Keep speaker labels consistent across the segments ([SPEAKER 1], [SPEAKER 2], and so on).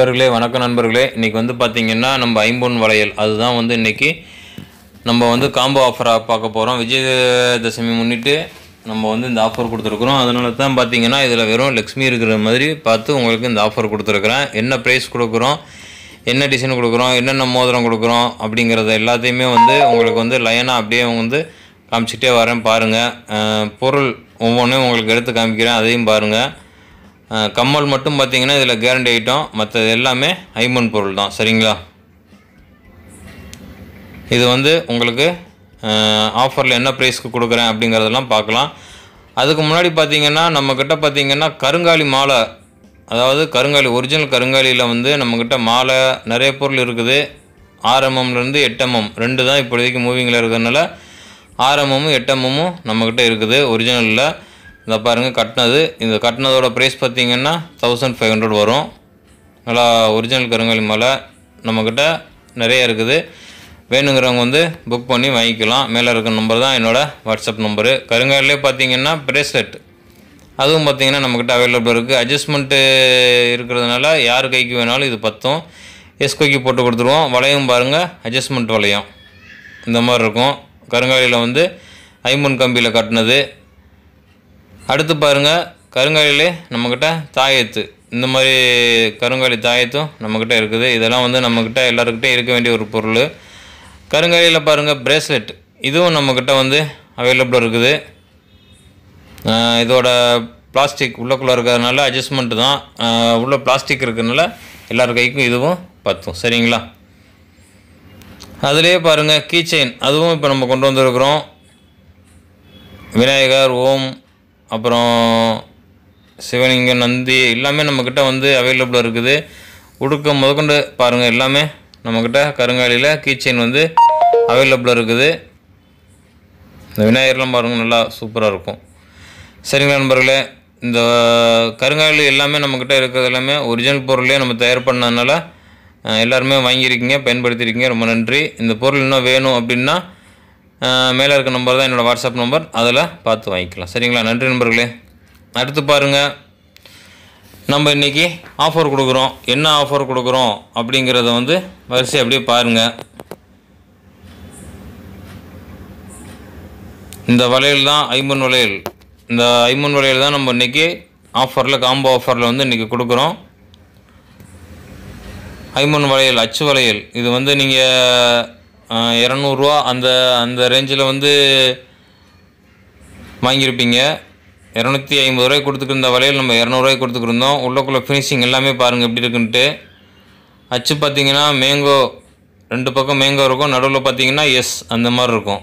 [SPEAKER 1] நண்பர்களே வணக்கம் நண்பர்களே இன்றைக்கி வந்து பார்த்திங்கன்னா நம்ம ஐம்பொன் வளையல் அதுதான் வந்து இன்றைக்கி நம்ம வந்து காம்போ ஆஃபராக பார்க்க போகிறோம் விஜயதசமி முன்னிட்டு நம்ம வந்து இந்த ஆஃபர் கொடுத்துருக்குறோம் அதனால தான் பார்த்தீங்கன்னா இதில் வெறும் லக்ஷ்மி இருக்கிற மாதிரி பார்த்து உங்களுக்கு இந்த ஆஃபர் கொடுத்துருக்குறேன் என்ன ப்ரைஸ் கொடுக்குறோம் என்ன டிசைன் கொடுக்குறோம் என்னென்ன மோதிரம் கொடுக்குறோம் அப்படிங்கிறத எல்லாத்தையுமே வந்து உங்களுக்கு வந்து லைனாக அப்படியே வந்து காமிச்சிட்டே வரேன் பாருங்கள் பொருள் ஒவ்வொன்றையும் உங்களுக்கு எடுத்து காமிக்கிறேன் அதையும் பாருங்கள் அஹ் கம்மல் மட்டும் பார்த்தீங்கன்னா இதில் கேரண்டி ஐட்டம் மற்றது எல்லாமே ஐமன் பொருள் தான் சரிங்களா இது வந்து உங்களுக்கு ஆஃபரில் என்ன ப்ரைஸ்க்கு கொடுக்குறேன் அப்படிங்கிறதெல்லாம் பார்க்கலாம் அதுக்கு முன்னாடி பார்த்தீங்கன்னா நம்மக்கிட்ட பார்த்தீங்கன்னா கருங்காலி மாலை அதாவது கருங்காலி ஒரிஜினல் கருங்காலியில் வந்து நம்மக்கிட்ட மாலை நிறைய பொருள் இருக்குது ஆர்எம்எம்லேருந்து எட்எம்எம் ரெண்டு தான் இப்போதைக்கு மூவிங்கில் இருக்கிறதுனால ஆர்எம்எம்மும் எட்எம்எம்மும் நம்மக்கிட்ட இருக்குது ஒரிஜினலில் இந்த பாருங்கள் கட்டினது இந்த கட்டினதோட ப்ரைஸ் பார்த்தீங்கன்னா தௌசண்ட் ஃபைவ் ஹண்ட்ரட் வரும் நல்லா ஒரிஜினல் கருங்காலி மாலை நம்மக்கிட்ட நிறைய இருக்குது வேணுங்கிறவங்க வந்து புக் பண்ணி வாங்கிக்கலாம் மேலே இருக்க நம்பர் தான் என்னோடய வாட்ஸ்அப் நம்பரு கருங்காலிலே பார்த்தீங்கன்னா ப்ரேஸ்லெட் அதுவும் பார்த்தீங்கன்னா நம்மக்கிட்ட அவைலபிள் இருக்குது அட்ஜஸ்ட்மெண்ட்டு இருக்கிறதுனால யார் கைக்கு வேணாலும் இது பத்தும் எஸ்கோக்கி போட்டு கொடுத்துருவோம் வளையம் பாருங்கள் அட்ஜஸ்ட்மெண்ட் வளையம் இந்த மாதிரி இருக்கும் கருங்காலியில் வந்து ஐம்பொன் கம்பியில் கட்டினது அடுத்து பாருங்கள் கருங்காலிலே நம்மக்கிட்ட தாயத்து இந்த மாதிரி கருங்காலி தாயத்தும் நம்மக்கிட்ட இருக்குது இதெல்லாம் வந்து நம்மக்கிட்ட எல்லாருக்கிட்டே இருக்க வேண்டிய ஒரு பொருள் கருங்காலியில் பாருங்கள் பிரேஸ்லெட் இதுவும் நம்மக்கிட்ட வந்து அவைலபிள் இருக்குது ஆஹ் இதோட பிளாஸ்டிக் உள்ளக்குள்ளே இருக்கிறதுனால அட்ஜஸ்ட்மெண்ட்டு தான் ஆஹ் உள்ள பிளாஸ்டிக் இருக்கிறதுனால எல்லார் கைக்கும் இதுவும் பத்தும் சரிங்களா அதுலேயே பாருங்கள் கீ செயின் அதுவும் இப்போ நம்ம கொண்டு வந்திருக்கிறோம் விநாயகர் ஓம் அப்புறம் சிவலிங்கம் நந்தி எல்லாமே நம்மக்கிட்ட வந்து அவைலபிளாக இருக்குது உடுக்க முதற்கொண்டு பாருங்கள் எல்லாமே நம்மக்கிட்ட கருங்காலியில் கீச்செயின் வந்து அவைலபிளாக இருக்குது இந்த விநாயகர்லாம் பாருங்கள் நல்லா சூப்பராக இருக்கும் சரிங்களா நண்பர்களே இந்த கருங்காலி எல்லாமே நம்மக்கிட்ட இருக்கிறது எல்லாமே ஒரிஜினல் பொருளே நம்ம தயார் பண்ணதுனால அஹ், எல்லாருமே வாங்கியிருக்கீங்க பயன்படுத்தியிருக்கீங்க ரொம்ப நன்றி இந்த பொருள் இன்னும் வேணும் அப்படின்னா அஹ், மேலே இருக்க நம்பர் தான் என்னோடய வாட்ஸ்அப் நம்பர் அதில் பார்த்து வாங்கிக்கலாம் சரிங்களா நன்றி நண்பர்களே அடுத்து பாருங்கள் நம்ம இன்றைக்கி ஆஃபர் கொடுக்குறோம் என்ன ஆஃபர் கொடுக்குறோம் அப்படிங்கிறத வந்து வரிசை அப்படியே பாருங்கள் இந்த வளையல் தான் ஐம்பன் வளையல் இந்த ஐம்பன் வளையல் தான் நம்ம இன்றைக்கி ஆஃபரில் காம்போ ஆஃபரில் வந்து இன்றைக்கி கொடுக்குறோம் ஐம்பன் வளையல் அச்சு வளையல் இது வந்து நீங்கள் இரநூறுவா அந்த அந்த ரேஞ்சில் வந்து வாங்கியிருப்பீங்க இரநூத்தி ஐம்பது ரூபாய்க்கு கொடுத்துருந்த வளையல் நம்ம இரநூறுவாய்க்கு கொடுத்துருந்தோம் உள்ளக்குள்ளே ஃபினிஷிங் எல்லாமே பாருங்கள் எப்படி இருக்குன்ட்டு அச்சு பார்த்தீங்கன்னா மேங்கோ ரெண்டு பக்கம் மேங்கோ இருக்கும் நடுவில் பார்த்தீங்கன்னா எஸ் அந்த மாதிரி இருக்கும்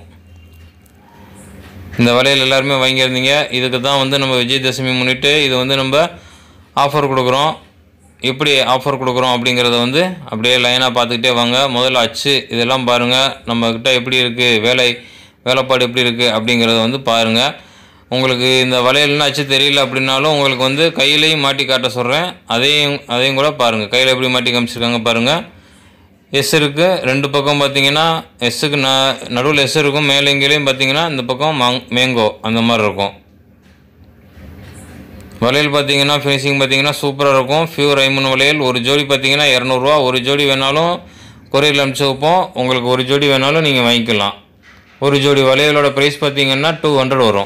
[SPEAKER 1] இந்த வளையல் எல்லாருமே வாங்கியிருந்தீங்க இதுக்கு தான் வந்து நம்ம விஜயதசமி முன்னிட்டு இது வந்து நம்ம ஆஃபர் கொடுக்குறோம் எப்படி ஆஃபர் கொடுக்குறோம் அப்படிங்கிறத வந்து அப்படியே லைனாக பார்த்துக்கிட்டே வாங்க முதல்ல அச்சு இதெல்லாம் பாருங்கள் நம்மக்கிட்ட எப்படி இருக்குது வேலை வேலைப்பாடு எப்படி இருக்குது அப்படிங்கிறத வந்து பாருங்கள் உங்களுக்கு இந்த வளையல்னு அச்சு தெரியல அப்படின்னாலும் உங்களுக்கு வந்து கையிலையும் மாட்டி காட்ட சொல்கிறேன் அதையும் அதையும் கூட பாருங்கள் கையில் எப்படி மாட்டி காமிச்சிருக்காங்க பாருங்கள் எஸ் இருக்குது ரெண்டு பக்கம் பார்த்தீங்கன்னா எஸ்ஸுக்கு ந நடுவில் எஸ் இருக்கும் மேலே எங்கேயும் பார்த்தீங்கன்னா இந்த பக்கம் மாங் மேங்கோ அந்த மாதிரி இருக்கும் வளையல் பார்த்தீங்கன்னா ஃபினிஷிங் பார்த்தீங்கன்னா சூப்பராக இருக்கும் ஃபியூர் ஐமன் வளையல் ஒரு ஜோடி பார்த்தீங்கன்னா இரநூறுவா ஒரு ஜோடி வேணாலும் கொரியரில் அனுப்பிச்சு வைப்போம் உங்களுக்கு ஒரு ஜோடி வேணாலும் நீங்கள் வாங்கிக்கலாம் ஒரு ஜோடி வளையலோட ப்ரைஸ் பார்த்தீங்கன்னா டூ ஹண்ட்ரட் வரும்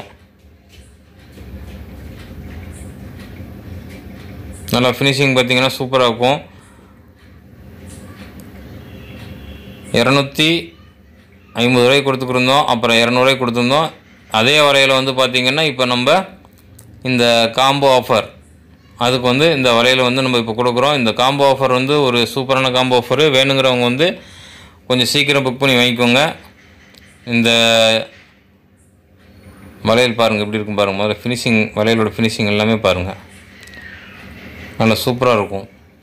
[SPEAKER 1] நல்லா ஃபினிஷிங் பார்த்தீங்கன்னா சூப்பராக இருக்கும் இரநூத்தி ஐம்பது ரூபாய்க்கு கொடுத்துருந்தோம் அப்புறம் இரநூறுவாய்க்கு கொடுத்துருந்தோம் அதே வரையில் வந்து பார்த்திங்கன்னா இப்போ நம்ம இந்த காம்போ ஆஃபர் அதுக்கு வந்து இந்த வலையில் வந்து நம்ம இப்போ கொடுக்குறோம் இந்த காம்போ ஆஃபர் வந்து ஒரு சூப்பரான காம்போ ஆஃபரு வேணுங்கிறவங்க வந்து கொஞ்சம் சீக்கிரம் புக் பண்ணி வாங்கிக்கோங்க இந்த வளையல் பாருங்கள் எப்படி இருக்கும் பாருங்கள் முதல்ல ஃபினிஷிங் வளையலோட ஃபினிஷிங் எல்லாமே பாருங்கள் நல்லா சூப்பராக இருக்கும்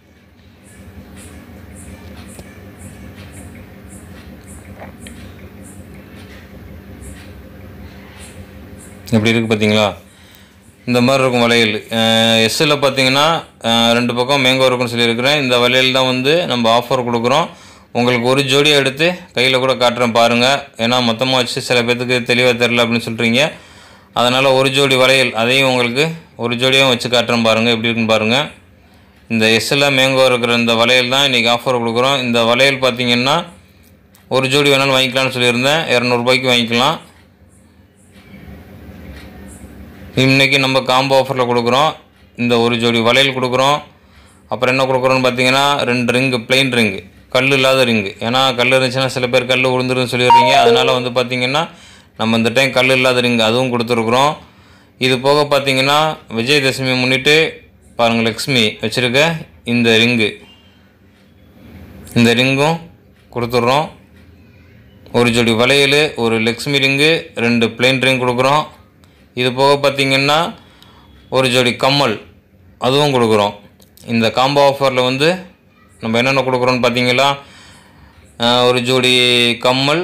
[SPEAKER 1] எப்படி இருக்குது பார்த்தீங்களா இந்த மாதிரி இருக்கும் வளையல் எஸ்ஸில் பார்த்தீங்கன்னா அஹ், ரெண்டு பக்கம் மேங்கோ இருக்குன்னு சொல்லியிருக்கிறேன் இந்த வளையல் தான் வந்து நம்ம ஆஃபர் கொடுக்குறோம் உங்களுக்கு ஒரு ஜோடியை எடுத்து கையில் கூட காட்டுறேன் பாருங்கள் ஏன்னா மொத்தமாக வச்சு சில பேர்த்துக்கு தெளிவாக தெரில அப்படின்னு சொல்கிறீங்க அதனால் ஒரு ஜோடி வளையல் அதையும் உங்களுக்கு ஒரு ஜோடியும் வச்சு காட்டுறேன் பாருங்கள் எப்படி இருக்குன்னு பாருங்கள் இந்த எஸ்ஸில் மேங்கோ இருக்கிற இந்த வளையல் தான் இன்றைக்கி ஆஃபர் கொடுக்குறோம் இந்த வளையல் பார்த்தீங்கன்னா ஒரு ஜோடி வேணாலும் வாங்கிக்கலாம்னு சொல்லியிருந்தேன் இரநூறுபாய்க்கு வாங்கிக்கலாம் இன்றைக்கி நம்ம காம்போ ஆஃபரில் கொடுக்குறோம் இந்த ஒரு ஜோடி வளையல் கொடுக்குறோம் அப்புறம் என்ன கொடுக்குறோன்னு பார்த்தீங்கன்னா ரெண்டு ரிங்கு பிளெயின் ரிங்கு கல் இல்லாத ரிங்கு ஏன்னா கல் இருந்துச்சுன்னா சில பேர் கல் விழுந்துருன்னு சொல்லிடுறீங்க அதனால் வந்து பார்த்தீங்கன்னா நம்ம இந்த டைம் கல் இல்லாத ரிங்கு அதுவும் கொடுத்துருக்குறோம் இது போக பார்த்தீங்கன்னா விஜயதசமி முன்னிட்டு பாருங்கள் லக்ஷ்மி வச்சுருக்க இந்த ரிங்கு இந்த ரிங்கும் கொடுத்துட்றோம் ஒரு ஜோடி வளையல் ஒரு லக்ஷ்மி ரிங்கு ரெண்டு பிளெயின் ரிங் கொடுக்குறோம் இது போக பார்த்தீங்கன்னா ஒரு ஜோடி கம்மல் அதுவும் கொடுக்குறோம் இந்த காம்போ ஆஃபரில் வந்து நம்ம என்னென்ன கொடுக்குறோன்னு பார்த்தீங்களா ஆஹ், ஒரு ஜோடி கம்மல்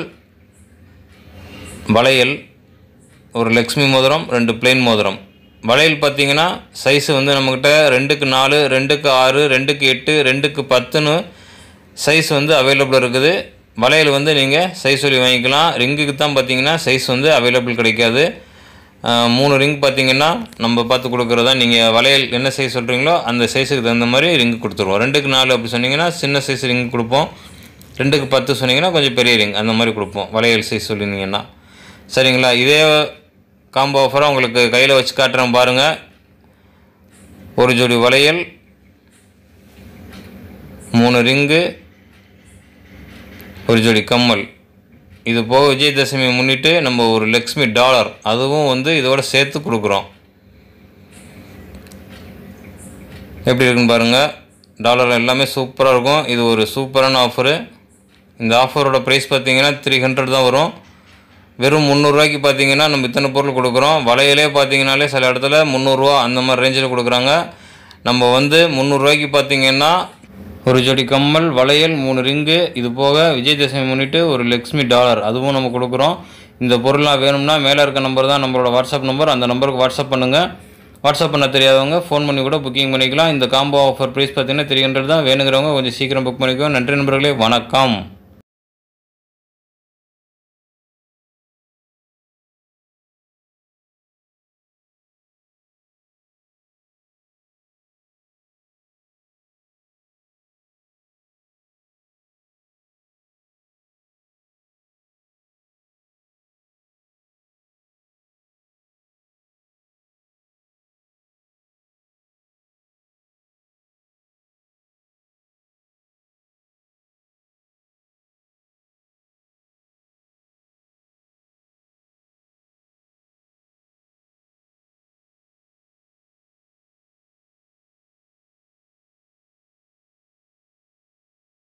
[SPEAKER 1] வளையல் ஒரு லக்ஷ்மி மோதிரம் ரெண்டு பிளெயின் மோதிரம் வளையல் பார்த்தீங்கன்னா சைஸு வந்து நம்மக்கிட்ட ரெண்டுக்கு நாலு ரெண்டுக்கு ஆறு ரெண்டுக்கு எட்டு ரெண்டுக்கு பத்துன்னு சைஸ் வந்து அவைலபிள் இருக்குது வளையல் வந்து நீங்கள் சைஸ் சொல்லி வாங்கிக்கலாம் ரிங்குக்கு தான் பார்த்தீங்கன்னா சைஸ் வந்து அவைலபிள் கிடைக்காது ஆஹ், மூணு ரிங் பார்த்தீங்கன்னா நம்ம பார்த்து கொடுக்குறதா நீங்கள் வளையல் என்ன சைஸ் சொல்கிறீங்களோ அந்த சைஸுக்கு தகுந்த மாதிரி ரிங்கு கொடுத்துருவோம் ரெண்டுக்கு நாலு அப்படி சொன்னீங்கன்னா சின்ன சைஸ் ரிங் கொடுப்போம் ரெண்டுக்கு பத்து சொன்னீங்கன்னா கொஞ்சம் பெரிய ரிங் அந்த மாதிரி கொடுப்போம் வளையல் சைஸ் சொல்லியிருந்தீங்கன்னா சரிங்களா இதே காம்போ ஆஃபராக உங்களுக்கு கையில் வச்சு காட்டுறேன் பாருங்கள் ஒரு ஜோடி வளையல் மூணு ரிங்கு ஒரு ஜோடி கம்மல் இது போக விஜயதசமி முன்னிட்டு நம்ம ஒரு லக்ஷ்மி டாலர் அதுவும் வந்து இதோட சேர்த்து கொடுக்குறோம் எப்படி இருக்குன்னு பாருங்கள் டாலர் எல்லாமே சூப்பராக இருக்கும் இது ஒரு சூப்பரான ஆஃபரு இந்த ஆஃபரோட ப்ரைஸ் பார்த்தீங்கன்னா த்ரீ ஹண்ட்ரட் தான் வரும் வெறும் முந்நூறுரூவாய்க்கு பார்த்தீங்கன்னா நம்ம இத்தனை பொருள் கொடுக்குறோம் வளையலே பார்த்தீங்கனாலே சில இடத்துல முந்நூறுரூவா அந்த மாதிரி ரேஞ்சில் கொடுக்குறாங்க நம்ம வந்து முந்நூறுரூவாய்க்கு பார்த்தீங்கன்னா ஒரு ஜோடி கம்மல் வளையல் மூணு ரிங்கு இது போக விஜயதசமி முன்னிட்டு ஒரு லக்ஷ்மி டாலர் அதுவும் நம்ம கொடுக்குறோம் இந்த பொருள்லாம் வேணும்னா மேலே இருக்க நம்பர் தான் நம்மளோட வாட்ஸ்அப் நம்பர் அந்த நம்பருக்கு வாட்ஸ்அப் பண்ணுங்கள் வாட்ஸ்அப் பண்ண தெரியாதவங்க ஃபோன் பண்ணி கூட புக்கிங் பண்ணிக்கலாம் இந்த காம்போ ஆஃபர் ப்ரைஸ் பார்த்தீங்கன்னா த்ரீ ஹண்ட்ரட் தான் வேணுங்கிறவங்க கொஞ்சம் சீக்கிரம் புக் பண்ணிக்கோ நன்றி நண்பர்களே வணக்கம்